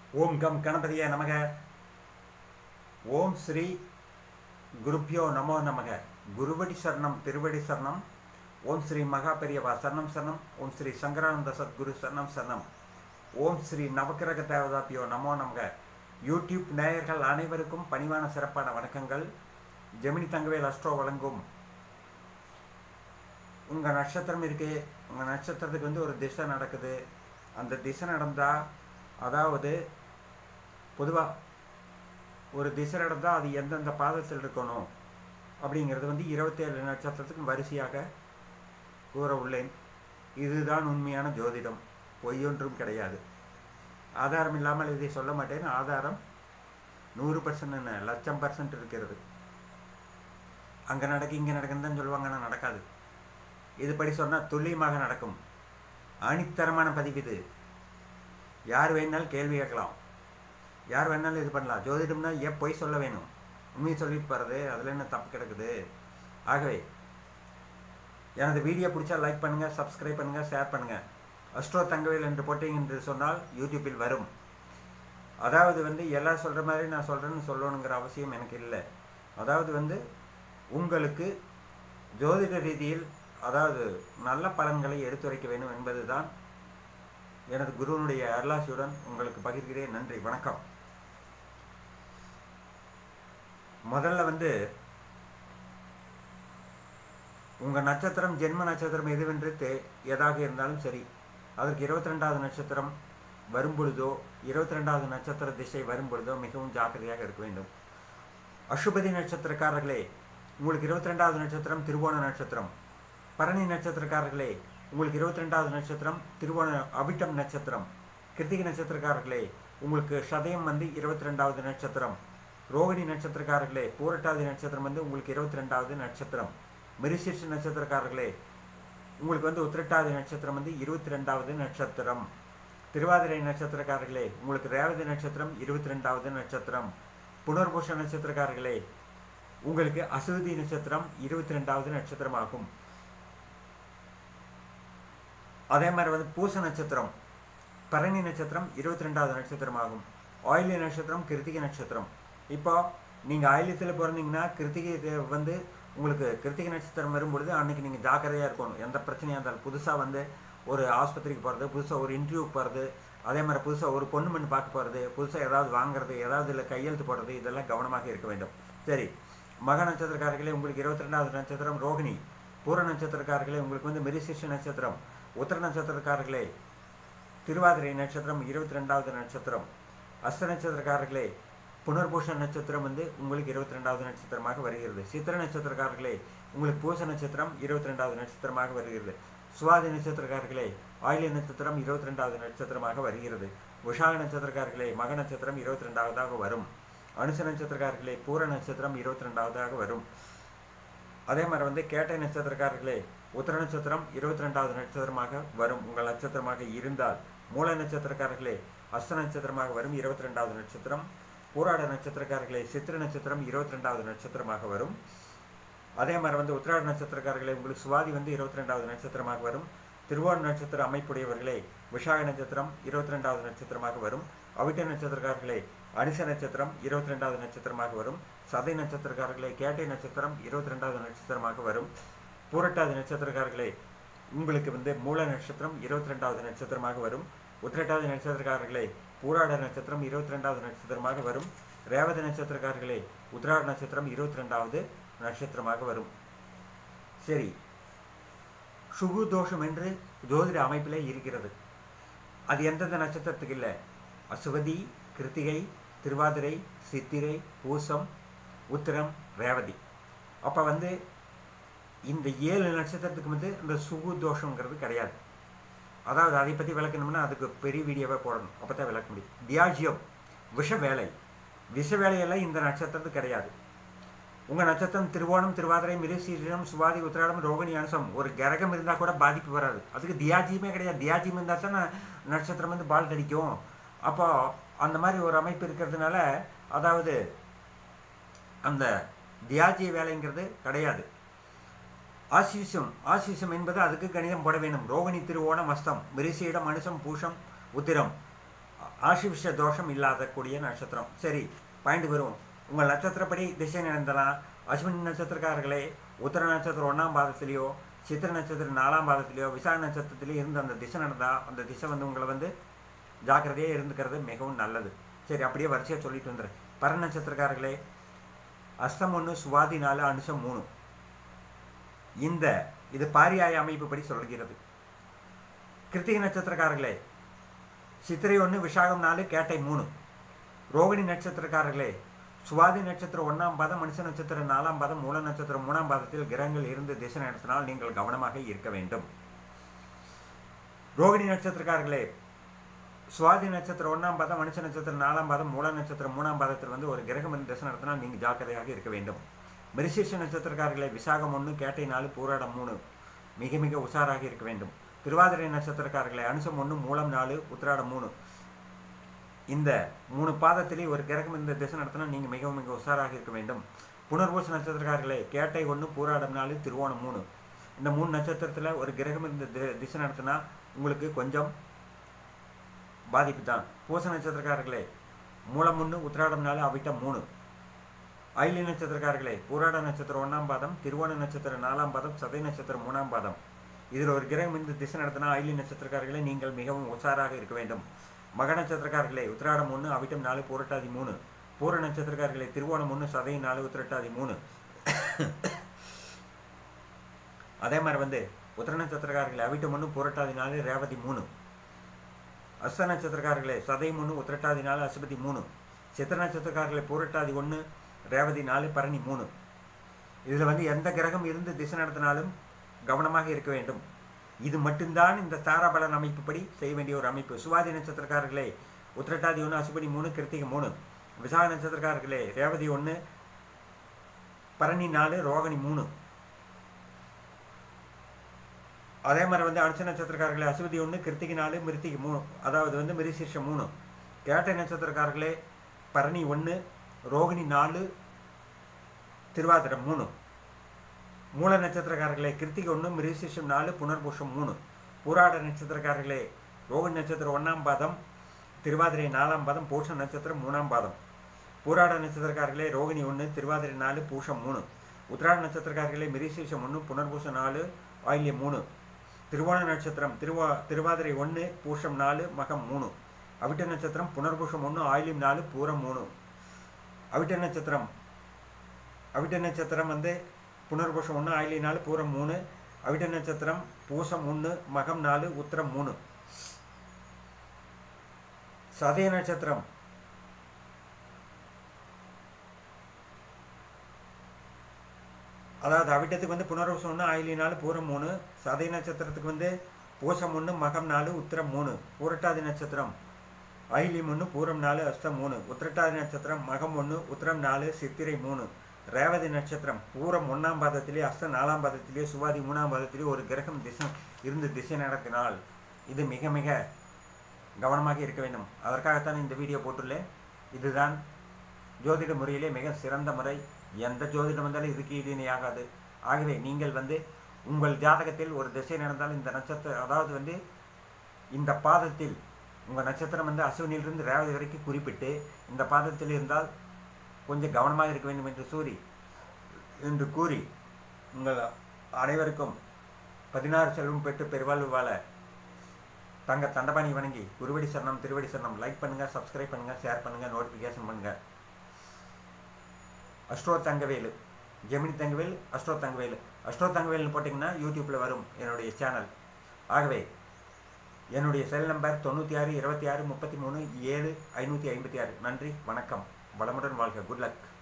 ஓம் come கணபதியே நமக ஓம் ஸ்ரீ குருப்யோ நமோ நமக குருவடி சரணம் திருவடி சரணம் ஓம் ஸ்ரீ மகா பெரியவா சரணம் சரணம் ஓம் ஸ்ரீ சங்கரானந்த சத்குரு சரணம் சரணம் ஓம் ஸ்ரீ நவக்கிரக தேவதாப்பியோ நமோ நமக யூடியூப் நேயர்கள் அனைவருக்கும் பணிவான சிறப்பான வணக்கங்கள் ஜெமினி தங்கவேல் அஸ்ட்ரோ வழங்கும் உங்கள் நட்சத்திரம் இருக்கு உங்கள் நட்சத்திரத்துக்கு வந்து ஒரு திசை நடக்குது அந்த திசை நடந்தால் அதாவது பொதுவாக ஒரு திசை நடந்தால் அது எந்தெந்த பாதத்தில் இருக்கணும் அப்படிங்கிறது வந்து இருபத்தேழு நட்சத்திரத்துக்கும் வரிசையாக கூற உள்ளேன் இதுதான் உண்மையான ஜோதிடம் பொய்யொன்றும் கிடையாது ஆதாரம் இல்லாமல் இதை சொல்ல மாட்டேன் ஆதாரம் நூறு பர்சன்ட் என்ன லட்சம் பர்சன்ட் இருக்கிறது அங்கே நடக்கு இங்கே நடக்குன்னு தான் சொல்லுவாங்க ஆனால் நடக்காது இதுபடி சொன்னால் துல்லியமாக நடக்கும் ஆணித்தரமான பதிவு இது யார் வேணாலும் கேள்வி கேட்கலாம் யார் வேணாலும் இது பண்ணலாம் ஜோதிடம்னா ஏன் பொய் சொல்ல வேணும் உண்மையை சொல்லிட்டு போகிறது அதில் என்ன தப்பு கிடக்குது ஆகவே எனது வீடியோ பிடிச்சா லைக் பண்ணுங்கள் சப்ஸ்கிரைப் பண்ணுங்கள் ஷேர் பண்ணுங்கள் அஸ்ட்ரோ தங்கவேல் என்று போட்டீங்க என்று சொன்னால் யூடியூப்பில் வரும் அதாவது வந்து எல்லாம் சொல்கிற மாதிரி நான் சொல்கிறேன்னு சொல்லணுங்கிற அவசியம் எனக்கு இல்லை அதாவது வந்து உங்களுக்கு ஜோதிட ரீதியில் அதாவது நல்ல பலன்களை எடுத்துரைக்க வேண்டும் என்பதுதான் எனது குருவனுடைய அருளாசியுடன் உங்களுக்கு பகிர்கிறேன் நன்றி வணக்கம் முதல்ல வந்து உங்கள் நட்சத்திரம் ஜென்ம நட்சத்திரம் எதுவென்று தே எதாக இருந்தாலும் சரி அதற்கு இருபத்தி ரெண்டாவது நட்சத்திரம் வரும் பொழுதோ இருபத்தி ரெண்டாவது நட்சத்திர திசை வரும் பொழுதோ மிகவும் ஜாக்கிரதையாக இருக்க வேண்டும் அசுபதி நட்சத்திரக்காரர்களே உங்களுக்கு இருபத்தி ரெண்டாவது நட்சத்திரம் திருவோண நட்சத்திரம் பரணி நட்சத்திரக்காரர்களே உங்களுக்கு இருபத்தி ரெண்டாவது நட்சத்திரம் திருவோண அவிட்டம் நட்சத்திரம் கிருத்திகை நட்சத்திரக்காரர்களே உங்களுக்கு சதயம் வந்து இருபத்தி ரெண்டாவது நட்சத்திரம் ரோகிணி நட்சத்திரக்காரர்களே பூரட்டாதி நட்சத்திரம் வந்து உங்களுக்கு இருபத்தி ரெண்டாவது நட்சத்திரம் மிருசிஷ நட்சத்திரக்காரர்களே உங்களுக்கு வந்து உத்திரட்டாதி நட்சத்திரம் வந்து இருபத்தி ரெண்டாவது நட்சத்திரம் திருவாதிரை நட்சத்திரக்காரர்களே உங்களுக்கு ரேவதி நட்சத்திரம் இருபத்தி ரெண்டாவது நட்சத்திரம் புனர்பூஷ நட்சத்திரக்காரர்களே உங்களுக்கு அசுவதி நட்சத்திரம் இருபத்தி ரெண்டாவது நட்சத்திரம் ஆகும் அதே மாதிரி வந்து பூச நட்சத்திரம் பரணி நட்சத்திரம் இருபத்தி ரெண்டாவது நட்சத்திரம் ஆகும் ஆயிலி நட்சத்திரம் கிருத்திகை நட்சத்திரம் இப்போ நீங்கள் ஆயிலத்தில் பிறந்தீங்கன்னா கிருத்திகை வந்து உங்களுக்கு கிருத்திகை நட்சத்திரம் வரும்பொழுது அன்றைக்கி நீங்கள் ஜாக்கிரதையாக இருக்கணும் எந்த பிரச்சனையாக இருந்தாலும் புதுசாக வந்து ஒரு ஆஸ்பத்திரிக்கு போகிறது புதுசாக ஒரு இன்டர்வியூக்கு போகிறது அதே மாதிரி புதுசாக ஒரு பொண்ணு மண் பார்க்க போகிறது புதுசாக ஏதாவது வாங்குறது ஏதாவது இல்லை கையெழுத்து போடுறது இதெல்லாம் கவனமாக இருக்க வேண்டும் சரி மக நட்சத்திரக்காரர்களே உங்களுக்கு இருபத்தி ரெண்டாவது நட்சத்திரம் ரோகிணி பூர நட்சத்திரக்காரர்களே உங்களுக்கு வந்து மிருசிஷ நட்சத்திரம் உத்தர நட்சத்திரக்காரர்களே திருவாதிரை நட்சத்திரம் இருபத்தி ரெண்டாவது நட்சத்திரம் அஸ்த நட்சத்திரக்காரர்களே புனர்பூஷ நட்சத்திரம் வந்து உங்களுக்கு இருபத்தி ரெண்டாவது நட்சத்திரமாக வருகிறது சித்திர நட்சத்திரக்காரர்களே உங்களுக்கு பூச நட்சத்திரம் இருபத்தி ரெண்டாவது நட்சத்திரமாக வருகிறது சுவாதி நட்சத்திரக்காரர்களே ஆயில நட்சத்திரம் இருபத்தி ரெண்டாவது நட்சத்திரமாக வருகிறது உஷாக நட்சத்திரக்காரர்களே மக நட்சத்திரம் இருபத்தி ரெண்டாவதாக வரும் அனுச நட்சத்திரக்காரர்களே பூர நட்சத்திரம் இருபத்தி ரெண்டாவதாக வரும் அதே மாதிரி வந்து கேட்டை நட்சத்திரக்காரர்களே உத்தர நட்சத்திரம் இருபத்தி ரெண்டாவது நட்சத்திரமாக வரும் உங்கள் நட்சத்திரமாக இருந்தால் மூல நட்சத்திரக்காரர்களே அஸ்த நட்சத்திரமாக வரும் இருபத்தி ரெண்டாவது நட்சத்திரம் பூராட நட்சத்திரக்காரர்களே சித்திர நட்சத்திரம் இருபத்தி ரெண்டாவது நட்சத்திரமாக வரும் அதே மாதிரி வந்து உத்திராட நட்சத்திரக்காரர்களே உங்களுக்கு சுவாதி வந்து இருபத்தி ரெண்டாவது நட்சத்திரமாக வரும் திருவோண நட்சத்திர அமைப்புடையவர்களே விஷாக நட்சத்திரம் இருபத்தி ரெண்டாவது நட்சத்திரமாக வரும் அவிட்ட நட்சத்திரக்காரர்களே அனிச நட்சத்திரம் இருபத்தி ரெண்டாவது நட்சத்திரமாக வரும் சதை நட்சத்திரக்காரர்களே கேட்டை நட்சத்திரம் இருபத்தி ரெண்டாவது நட்சத்திரமாக வரும் பூரட்டாதி நட்சத்திரக்காரர்களே உங்களுக்கு வந்து மூல நட்சத்திரம் இருபத்தி ரெண்டாவது நட்சத்திரமாக வரும் உத்திரட்டாதி நட்சத்திரக்காரர்களே பூராட நட்சத்திரம் இருபத்தி ரெண்டாவது நட்சத்திரமாக வரும் ரேவதி நட்சத்திரக்காரர்களே உத்திராட நட்சத்திரம் இருபத்தி ரெண்டாவது நட்சத்திரமாக வரும் சரி சுகு தோஷம் என்று ஜோதிட அமைப்பிலே இருக்கிறது அது எந்தெந்த நட்சத்திரத்துக்கு இல்லை அசுவதி கிருத்திகை திருவாதிரை சித்திரை பூசம் உத்திரம் ரேவதி அப்போ வந்து இந்த ஏழு நட்சத்திரத்துக்கு வந்து இந்த சுகு தோஷங்கிறது கிடையாது அதாவது அதை பற்றி விளக்கணும்னா அதுக்கு பெரிய வீடியோவே போடணும் அப்போ தான் விளக்க முடியும் தியாஜியம் விஷ வேலை விஷ வேலையெல்லாம் இந்த நட்சத்திரத்துக்கு கிடையாது உங்கள் நட்சத்திரம் திருவோணம் திருவாதிரை மிருசீரம் சுவாதி உத்திராடம் ரோகிணி அனுசம் ஒரு கிரகம் இருந்தால் கூட பாதிப்பு வராது அதுக்கு தியாஜியமே கிடையாது தியாஜியம் இருந்தால் தான் நட்சத்திரம் வந்து பால் தடிக்கும் அப்போ அந்த மாதிரி ஒரு அமைப்பு இருக்கிறதுனால அதாவது அந்த தியாஜிய வேலைங்கிறது கிடையாது ஆசீசம் ஆசீசம் என்பது அதுக்கு கணிதம் போட வேண்டும் ரோகிணி திருவோணம் அஸ்தம் மிருசியிடம் மனுஷம் பூஷம் உத்திரம் ஆசிவிஷ தோஷம் இல்லாத கூடிய நட்சத்திரம் சரி பாயிண்ட் வரும் உங்கள் நட்சத்திரப்படி திசை நடந்தலாம் அஸ்வினி நட்சத்திரக்காரர்களே உத்தர நட்சத்திரம் ஒன்றாம் பாதத்திலேயோ சித்திர நட்சத்திரம் நாலாம் பாதத்திலேயோ விசாக நட்சத்திரத்திலேயோ இருந்து அந்த திசை நடந்தால் அந்த திசை வந்து உங்களை வந்து ஜாக்கிரதையாக இருந்துக்கிறது மிகவும் நல்லது சரி அப்படியே வரிசையாக சொல்லிட்டு வந்துடுறேன் பர நட்சத்திரக்காரர்களே அஸ்தம் ஒன்று சுவாதி நாலு அனுஷம் மூணு இந்த இது பாரியாய அமைப்புப்படி சொல்கிறது கிருத்திகை நட்சத்திரக்காரர்களே சித்திரை ஒன்று விஷாகம் நாலு கேட்டை மூணு ரோகிணி நட்சத்திரக்காரர்களே சுவாதி நட்சத்திரம் ஒன்றாம் பாதம் மனுஷ நட்சத்திரம் நாலாம் பாதம் மூல நட்சத்திரம் மூணாம் பாதத்தில் கிரகங்கள் இருந்து திசை நடத்தினால் நீங்கள் கவனமாக இருக்க வேண்டும் ரோகிணி நட்சத்திரக்காரர்களே சுவாதி நட்சத்திரம் ஒன்றாம் பாதம் மனுஷ நட்சத்திரம் நாலாம் பாதம் மூல நட்சத்திரம் மூணாம் பாதத்தில் வந்து ஒரு கிரகம் வந்து திசை நடத்தினால் நீங்கள் ஜாக்கிரதையாக இருக்க வேண்டும் மிருசீஷ நட்சத்திரக்காரர்களே விசாகம் ஒன்று கேட்டை நாலு பூராடம் மூணு மிக மிக உஷாராக இருக்க வேண்டும் திருவாதிரை நட்சத்திரக்காரர்களே அனுசம் ஒன்று மூலம் நாலு உத்திராடம் மூணு இந்த மூணு பாதத்திலே ஒரு கிரகம் இந்த திசை நடத்தினா நீங்கள் மிகவும் மிக உஷாராக இருக்க வேண்டும் புனர்பூச நட்சத்திரக்காரர்களே கேட்டை ஒன்று பூராடம் நாலு திருவோணம் மூணு இந்த மூணு நட்சத்திரத்தில் ஒரு கிரகம் இந்த தி- திசை நடத்தினா உங்களுக்கு கொஞ்சம் பாதிப்பு தான் பூச நட்சத்திரக்காரர்களே மூலம் ஒன்று உத்திராடம் நாலு அவிட்டம் மூணு ஐலி நட்சத்திரக்காரர்களே பூராட நட்சத்திரம் ஒன்றாம் பாதம் திருவோண நட்சத்திரம் நாலாம் பாதம் சதை நட்சத்திரம் மூணாம் பாதம் இதில் ஒரு கிரகம் இந்த திசை நடத்தினா ஐலி நட்சத்திரக்காரர்களே நீங்கள் மிகவும் உஷாராக இருக்க வேண்டும் மக நட்சத்திரக்காரர்களே உத்திராடம் ஒன்று அவிட்டம் நாலு பூரட்டாதி மூணு பூர நட்சத்திரக்காரர்களே திருவோணம் ஒன்று சதை நாலு உத்திரட்டாதி மூணு அதே மாதிரி வந்து உத்திர நட்சத்திரக்காரர்களே அவிட்டம் ஒன்று பூரட்டாதி நாலு ரேவதி மூணு அஸ்த நட்சத்திரக்காரர்களே சதயம் ஒன்று உத்திரட்டாதி நாலு அசுபதி மூணு சித்திர நட்சத்திரக்காரர்களே பூரட்டாதி ஒன்று ரேவதி நாலு பரணி மூணு இதில் வந்து எந்த கிரகம் இருந்து திசை நடத்தினாலும் கவனமாக இருக்க வேண்டும் இது மட்டும்தான் இந்த தாராபலன் அமைப்புப்படி செய்ய வேண்டிய ஒரு அமைப்பு சுவாதி நட்சத்திரக்காரர்களே உத்திரட்டாதி ஒன்று அசுபதி மூணு கிருத்திகை மூணு விசாக நட்சத்திரக்காரர்களே ரேவதி ஒன்று பரணி நாலு ரோகிணி மூணு அதே மாதிரி வந்து அனுச நட்சத்திரக்காரர்களே அசுவதி ஒன்று கிருத்திகை நாலு மிருத்திகை மூணு அதாவது வந்து மிருசீர்ஷம் மூணு கேட்டை நட்சத்திரக்காரர்களே பரணி ஒன்று ரோகிணி நாலு திருவாதிரம் மூணு மூல நட்சத்திரக்காரர்களே கிருத்திகை ஒன்று மிருசீர்ஷம் நாலு புனர்பூஷம் மூணு பூராட நட்சத்திரக்காரர்களே ரோகிணி நட்சத்திரம் ஒன்றாம் பாதம் திருவாதிரை நாலாம் பாதம் பூஷ நட்சத்திரம் மூணாம் பாதம் பூராட நட்சத்திரக்காரர்களே ரோகிணி ஒன்று திருவாதிரை நாலு பூஷம் மூணு உத்திராட நட்சத்திரக்காரர்களே மிருசீர்ஷம் ஒன்று புனர்பூசம் நாலு ஆயில்யம் மூணு திருவோண நட்சத்திரம் திருவா திருவாதிரை ஒன்று பூஷம் நாலு மகம் மூணு அவிட்ட நட்சத்திரம் புனர்பூஷம் ஒன்று ஆயிலியம் நாலு பூரம் மூணு அவிட்ட நட்சத்திரம் அவிட்ட நட்சத்திரம் வந்து புனர்பூஷம் ஒன்று ஆயிலியம் நாலு பூரம் மூணு அவிட்ட நட்சத்திரம் பூசம் ஒன்று மகம் நாலு உத்திரம் மூணு சதய நட்சத்திரம் அதாவது அவிட்டத்துக்கு வந்து புனர்வசம் ஒன்று ஆயிலி நாலு பூரம் மூணு சதய நட்சத்திரத்துக்கு வந்து பூசம் ஒன்று மகம் நாலு உத்திரம் மூணு பூரட்டாதி நட்சத்திரம் ஐலியம் ஒன்று பூரம் நாலு அஸ்தம் மூணு உத்திரட்டாதி நட்சத்திரம் மகம் ஒன்று உத்திரம் நாலு சித்திரை மூணு ரேவதி நட்சத்திரம் பூரம் ஒன்றாம் பாதத்திலே அஸ்தம் நாலாம் பாதத்திலே சுவாதி மூணாம் பாதத்திலே ஒரு கிரகம் திசை இருந்து திசை நடத்தினால் இது மிக மிக கவனமாக இருக்க வேண்டும் அதற்காகத்தான் இந்த வீடியோ போட்டுள்ளேன் இதுதான் ஜோதிட முறையிலே மிக சிறந்த முறை எந்த ஜோதிடம் வந்தாலும் இதுக்கு ஈடு இணையாகாது ஆகவே நீங்கள் வந்து உங்கள் ஜாதகத்தில் ஒரு திசை நடந்தால் இந்த நட்சத்திரம் அதாவது வந்து இந்த பாதத்தில் உங்கள் நட்சத்திரம் வந்து அசுவனிலிருந்து ரேவதி வரைக்கும் குறிப்பிட்டு இந்த பாதத்தில் இருந்தால் கொஞ்சம் கவனமாக இருக்க வேண்டும் என்று கூறி என்று கூறி உங்கள் அனைவருக்கும் பதினாறு செல்வம் பெற்று பெருவாழ்வு வாழ தங்க தண்டபாணி வணங்கி குருவடி சரணம் திருவடி சரணம் லைக் பண்ணுங்கள் சப்ஸ்கிரைப் பண்ணுங்கள் ஷேர் பண்ணுங்கள் நோட்டிஃபிகேஷன் பண்ணுங்கள் astro Thangavelu Gemini Thangavel astro Thangavelu astro தங்கவேல்னு போட்டிங்கன்னா யூடியூப்பில் வரும் என்னுடைய சேனல் ஆகவே என்னுடைய செல் நம்பர் தொண்ணூற்றி ஆறு இருபத்தி ஆறு முப்பத்தி மூணு ஏழு ஐநூற்றி ஐம்பத்தி ஆறு நன்றி வணக்கம் வளமுடன் வாழ்க குட் லக்